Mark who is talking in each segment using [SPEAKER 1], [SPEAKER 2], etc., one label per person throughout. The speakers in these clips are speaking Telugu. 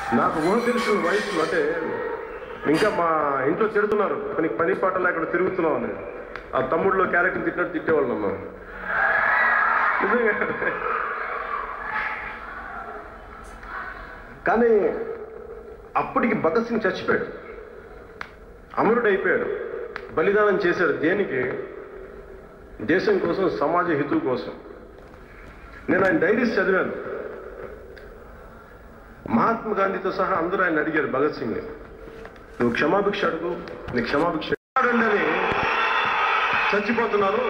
[SPEAKER 1] నాకు ఊహ తెలిసిన వయసు అంటే ఇంకా మా ఇంట్లో తిడుతున్నారు పని పని పాట లేకుండా తిరుగుతున్నావు అని ఆ తమ్ముడిలో క్యారెక్టర్ తిట్టినట్టు తిట్టేవాళ్ళు నన్ను నిజంగా కానీ అప్పటికి భగత్ సింగ్ చచ్చిపోయాడు అమరుడు అయిపోయాడు బలిదానం చేశాడు దేనికి దేశం కోసం సమాజ హితువు కోసం నేను ఆయన డైరీస్ చదివాను మహాత్మా గాంధీతో సహా అందరూ ఆయన అడిగారు భగత్ సింగ్ నువ్వు క్షమాభిక్ష అడుగు నీ క్షమాభిక్ష అడగండి అని చచ్చిపోతున్నారు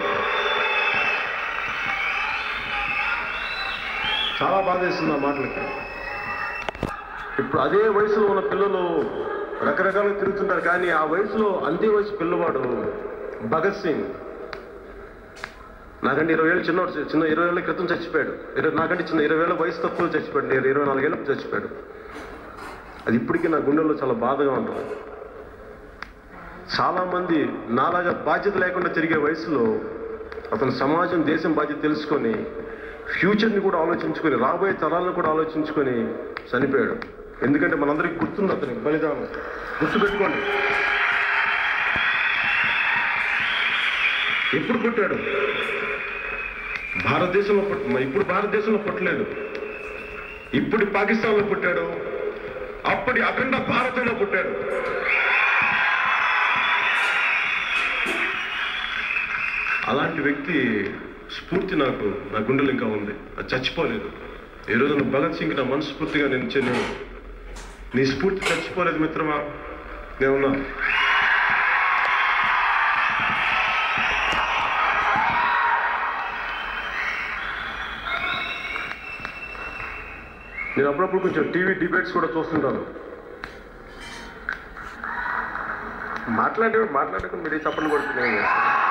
[SPEAKER 1] చాలా బాధేస్తుంది ఆ మాటలకి ఇప్పుడు అదే వయసులో ఉన్న పిల్లలు రకరకాలుగా తిరుగుతుంటారు కానీ ఆ వయసులో అంతే వయసు పిల్లవాడు భగత్ సింగ్ నాకంటే ఇరవై ఏళ్ళు చిన్నవాడు చిన్న ఇరవై ఏళ్ళ క్రితం చచ్చిపోయాడు ఇరవై నాకంటే చిన్న ఇరవై ఏళ్ళ వయసు తక్కువ చచ్చిపోయాడు నేను ఇరవై నాలుగేళ్ళకి చచ్చిపోయాడు అది ఇప్పటికీ నా గుండెల్లో చాలా బాధగా ఉంటుంది చాలా మంది నాలాగా బాధ్యత లేకుండా తిరిగే వయసులో అతను సమాజం దేశం బాధ్యత తెలుసుకొని ఫ్యూచర్ని కూడా ఆలోచించుకొని రాబోయే తరాలను కూడా ఆలోచించుకొని చనిపోయాడు ఎందుకంటే మనందరికీ గుర్తుంది అతనికి బలిదానం గుర్తుపెట్టుకోండి ఎప్పుడు పుట్టాడు భారతదేశంలో పుట్ట ఇప్పుడు భారతదేశంలో పుట్టలేదు ఇప్పుడు పాకిస్తాన్లో పుట్టాడు అప్పటి అఖండ భారతంలో పుట్టాడు అలాంటి వ్యక్తి స్ఫూర్తి నాకు నా గుండెలు ఇంకా ఉంది అది చచ్చిపోలేదు ఈ రోజున భగత్ సింగ్ నా మనస్ఫూర్తిగా నేను చెల్లి నీ స్ఫూర్తి చచ్చిపోలేదు మిత్రమా నేనున్నా నేను అప్పుడప్పుడు కొంచెం టీవీ డిబేట్స్ కూడా చూస్తుంటాను మాట్లాడే మాట్లాడకుండా మీరు చప్పట్లు కొడుతున్నాయి